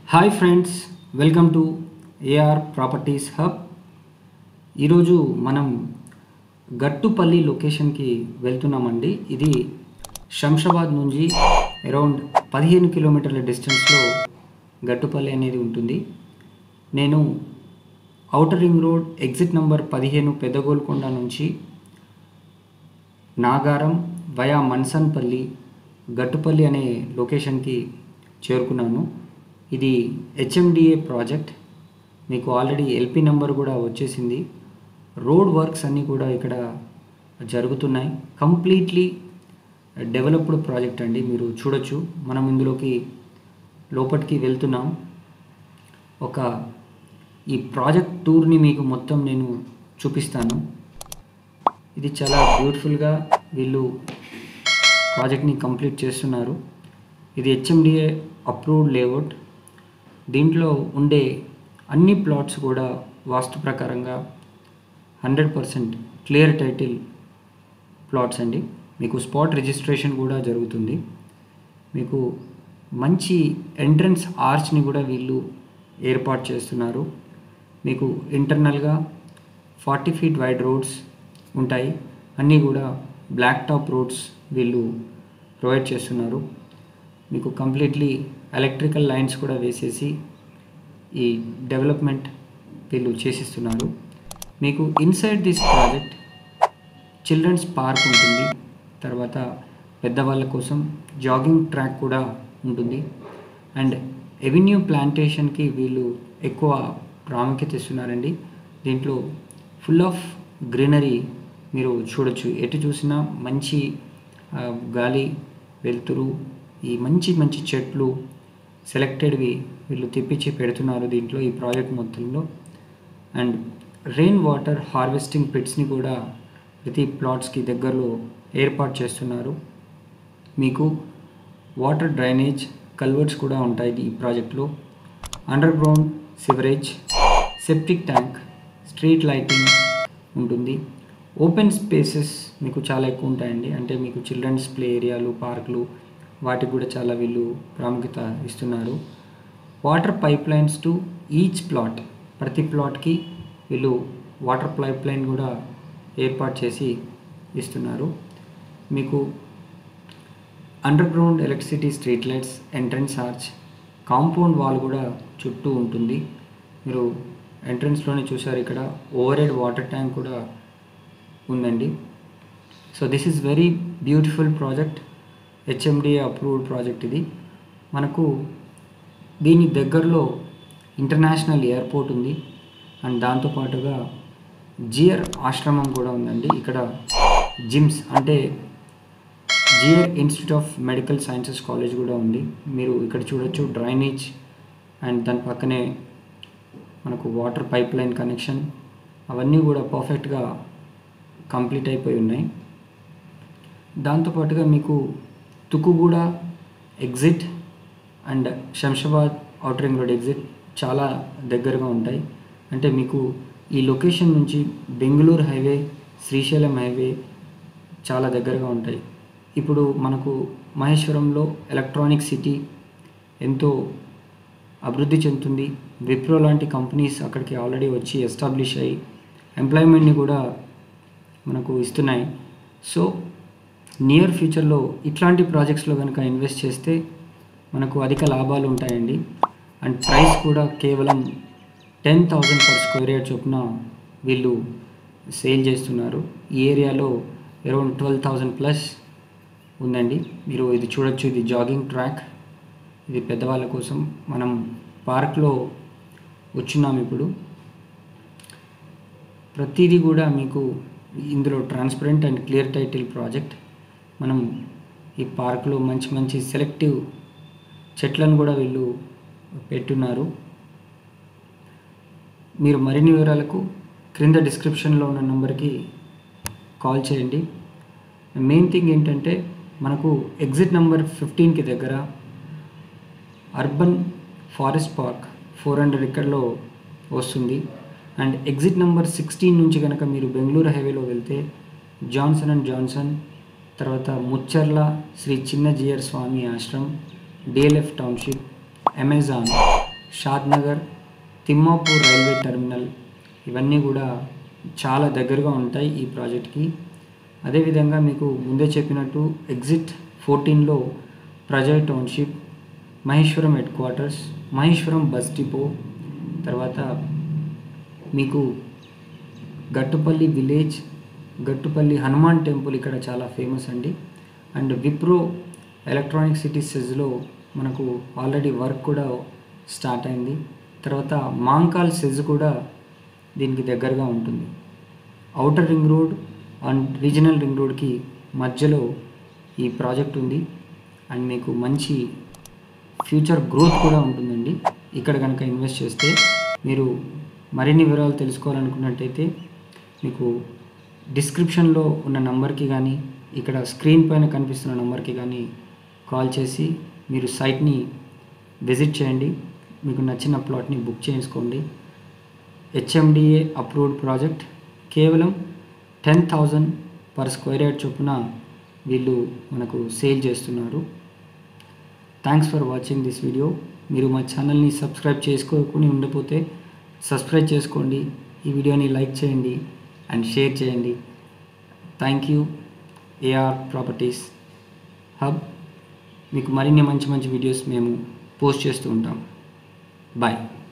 hi friends welcome to AR properties hub ఈరోజు మనం గట్టుపల్లి లొకేషన్కి వెళ్తున్నామండి ఇది శంషాబాద్ నుంచి అరౌండ్ పదిహేను కిలోమీటర్ల డిస్టెన్స్లో గట్టుపల్లి అనేది ఉంటుంది నేను outer ring road exit number పదిహేను పెద్దగోల్కొండ నుంచి నాగారం వయా మన్సన్పల్లి గట్టుపల్లి అనే లొకేషన్కి చేరుకున్నాను ఇది హెచ్ఎండిఏ ప్రాజెక్ట్ మీకు ఆల్రెడీ ఎల్పి నెంబర్ కూడా వచ్చేసింది రోడ్ వర్క్స్ అన్నీ కూడా ఇక్కడ జరుగుతున్నాయి కంప్లీట్లీ డెవలప్డ్ ప్రాజెక్ట్ అండి మీరు చూడొచ్చు మనం ఇందులోకి లోపలికి వెళ్తున్నాం ఒక ఈ ప్రాజెక్ట్ టూర్ని మీకు మొత్తం నేను చూపిస్తాను ఇది చాలా బ్యూటిఫుల్గా వీళ్ళు ప్రాజెక్ట్ని కంప్లీట్ చేస్తున్నారు ఇది హెచ్ఎండిఏ అప్రూవ్డ్ లేఅవుట్ దీంట్లో ఉండే అన్ని ప్లాట్స్ కూడా వాస్తు ప్రకారంగా hundred percent clear title plots అండి మీకు స్పాట్ రిజిస్ట్రేషన్ కూడా జరుగుతుంది మీకు మంచి ఎంట్రన్స్ ఆర్చ్ని కూడా వీళ్ళు ఏర్పాటు చేస్తున్నారు మీకు ఇంటర్నల్గా ఫార్టీ ఫీట్ వైడ్ రోడ్స్ ఉంటాయి అన్నీ కూడా బ్లాక్ టాప్ రోడ్స్ వీళ్ళు ప్రొవైడ్ చేస్తున్నారు మీకు కంప్లీట్లీ ఎలక్ట్రికల్ లైన్స్ కూడా వేసేసి ఈ డెవలప్మెంట్ వీళ్ళు చేసిస్తున్నారు మీకు inside this project children's park ఉంటుంది తర్వాత పెద్దవాళ్ళ కోసం జాగింగ్ ట్రాక్ కూడా ఉంటుంది అండ్ ఎవెన్యూ ప్లాంటేషన్కి వీళ్ళు ఎక్కువ ప్రాముఖ్యత ఇస్తున్నారండి దీంట్లో ఫుల్ ఆఫ్ గ్రీనరీ మీరు చూడొచ్చు ఎటు చూసినా మంచి ఆ, గాలి వెలుతురు ఈ మంచి మంచి చెట్లు సెలెక్టెడ్వి వీళ్ళు తెప్పించి పెడుతున్నారు దీంట్లో ఈ ప్రాజెక్ట్ మొత్తంలో అండ్ రెయిన్ వాటర్ హార్వెస్టింగ్ పిట్స్ని కూడా ప్రతి ప్లాట్స్కి దగ్గరలో ఏర్పాటు చేస్తున్నారు మీకు వాటర్ డ్రైనేజ్ కల్వర్ట్స్ కూడా ఉంటాయి ఈ ప్రాజెక్ట్లో under ground sewerage septic tank street lighting ఉంటుంది ఓపెన్ స్పేసెస్ మీకు చాలా ఎక్కువ ఉంటాయండి అంటే మీకు చిల్డ్రన్స్ ప్లే ఏరియాలు పార్కులు వాటికి కూడా చాలా వీళ్ళు ప్రాముఖ్యత ఇస్తున్నారు water pipe lines to each plot ప్రతి ప్లాట్కి వీళ్ళు వాటర్ పైప్ లైన్ కూడా ఏర్పాటు చేసి ఇస్తున్నారు మీకు under ground electricity street lights entrance arch compound wall కూడా చుట్టూ ఉంటుంది మీరు ఎంట్రన్స్లోనే చూసారు ఇక్కడ ఓవర్ హెడ్ వాటర్ ట్యాంక్ కూడా ఉందండి so this is very beautiful project HMDA approved project ఇది మనకు దీని దగ్గరలో ఇంటర్నేషనల్ ఎయిర్పోర్ట్ ఉంది అండ్ దాంతోపాటుగా జియర్ ఆశ్రమం కూడా ఉందండి ఇక్కడ జిమ్స్ అంటే Jeeyar institute of medical sciences college కూడా ఉంది మీరు ఇక్కడ చూడొచ్చు డ్రైనేజ్ అండ్ దాని పక్కనే మనకు వాటర్ పైప్ లైన్ కనెక్షన్ అవన్నీ కూడా పర్ఫెక్ట్గా కంప్లీట్ అయిపోయి ఉన్నాయి దాంతోపాటుగా మీకు Tukkuguda exit and Shamshabad outer ring road exit చాలా దగ్గరగా ఉంటాయి అంటే మీకు ఈ లొకేషన్ నుంచి బెంగళూరు హైవే శ్రీశైలం హైవే చాలా దగ్గరగా ఉంటాయి ఇప్పుడు మనకు మహేశ్వరంలో ఎలక్ట్రానిక్ సిటీ ఎంతో అభివృద్ధి చెందుతుంది విప్రో లాంటి కంపెనీస్ అక్కడికి ఆల్రెడీ వచ్చి ఎస్టాబ్లిష్ అయ్యి ఎంప్లాయ్మెంట్ని కూడా మనకు ఇస్తున్నాయి సో నియర్ ఫ్యూచర్లో ఇట్లాంటి ప్రాజెక్ట్స్లో కనుక ఇన్వెస్ట్ చేస్తే మనకు అధిక లాభాలు ఉంటాయండి అండ్ ప్రైస్ కూడా కేవలం ten thousand per square yard చొప్పున వీళ్ళు సేల్ చేస్తున్నారు ఈ ఏరియాలో అరౌండ్ ట్వెల్వ్ థౌజండ్ ప్లస్ ఉందండి మీరు ఇది చూడొచ్చు ఇది జాగింగ్ ట్రాక్ ఇది పెద్దవాళ్ళ కోసం మనం పార్క్లో వచ్చున్నాం ఇప్పుడు ప్రతిదీ కూడా మీకు ఇందులో transparent and clear title project మనం ఈ పార్క్లో మంచి మంచి సెలెక్టివ్ చెట్లను కూడా వీళ్ళు పెట్టున్నారు మీరు మరిన్ని వివరాలకు క్రింద డిస్క్రిప్షన్లో ఉన్న నెంబర్కి కాల్ చేయండి మెయిన్ థింగ్ ఏంటంటే మనకు ఎగ్జిట్ నెంబర్ ఫిఫ్టీన్కి దగ్గర urban forest park four hundred ఎక్కర్లో వస్తుంది అండ్ ఎగ్జిట్ నెంబర్ సిక్స్టీన్ నుంచి కనుక మీరు బెంగళూరు హైవేలో వెళ్తే జాన్సన్ అండ్ జాన్సన్ తర్వాత Mucherla Shri Chinna Jeeyar Swami Ashram DLF township Amazon Shadnagar Thimmapur railway terminal ఇవన్నీ కూడా చాలా దగ్గరగా ఉంటాయి ఈ ప్రాజెక్ట్కి అదేవిధంగా మీకు ముందే చెప్పినట్టు ఎగ్జిట్ ఫోర్టీన్లో Prajay township Maheshwaram headquarters Maheshwaram bus depot తర్వాత మీకు గట్టుపల్లి విలేజ్ గట్టుపల్లి హనుమాన్ టెంపుల్ ఇక్కడ చాలా ఫేమస్ అండి అండ్ విప్రో ఎలక్ట్రానిక్ సిటీ సెజ్లో మనకు ఆల్రెడీ వర్క్ కూడా స్టార్ట్ అయింది తర్వాత మాంకాల్ సెజ్ కూడా దీనికి దగ్గరగా ఉంటుంది outer ring road and regional ring రోడ్కి మధ్యలో ఈ ప్రాజెక్ట్ ఉంది అండ్ మీకు మంచి ఫ్యూచర్ గ్రోత్ కూడా ఉంటుందండి ఇక్కడ కనుక ఇన్వెస్ట్ చేస్తే మీరు మరిన్ని వివరాలు తెలుసుకోవాలనుకున్నట్టయితే మీకు డిస్క్రిప్షన్లో ఉన్న నంబర్కి కానీ ఇక్కడ స్క్రీన్ పైన కనిపిస్తున్న నంబర్కి కానీ కాల్ చేసి మీరు సైట్ని విజిట్ చేయండి మీకు నచ్చిన ప్లాట్ని బుక్ చేసుకోండి హెచ్ఎండిఏ అప్రూవ్డ్ ప్రాజెక్ట్ కేవలం ten thousand per square yard చొప్పున వీళ్ళు మనకు సేల్ చేస్తున్నారు thanks for watching this video మీరు మా ఛానల్ని సబ్స్క్రైబ్ చేసుకోకుండా ఉండిపోతే సబ్స్క్రైబ్ చేసుకోండి ఈ వీడియోని లైక్ చేయండి అండ్ షేర్ చేయండి thank you AR properties hub మీకు మరిన్ని మంచి మంచి వీడియోస్ మేము పోస్ట్ చేస్తూ ఉంటాం బాయ్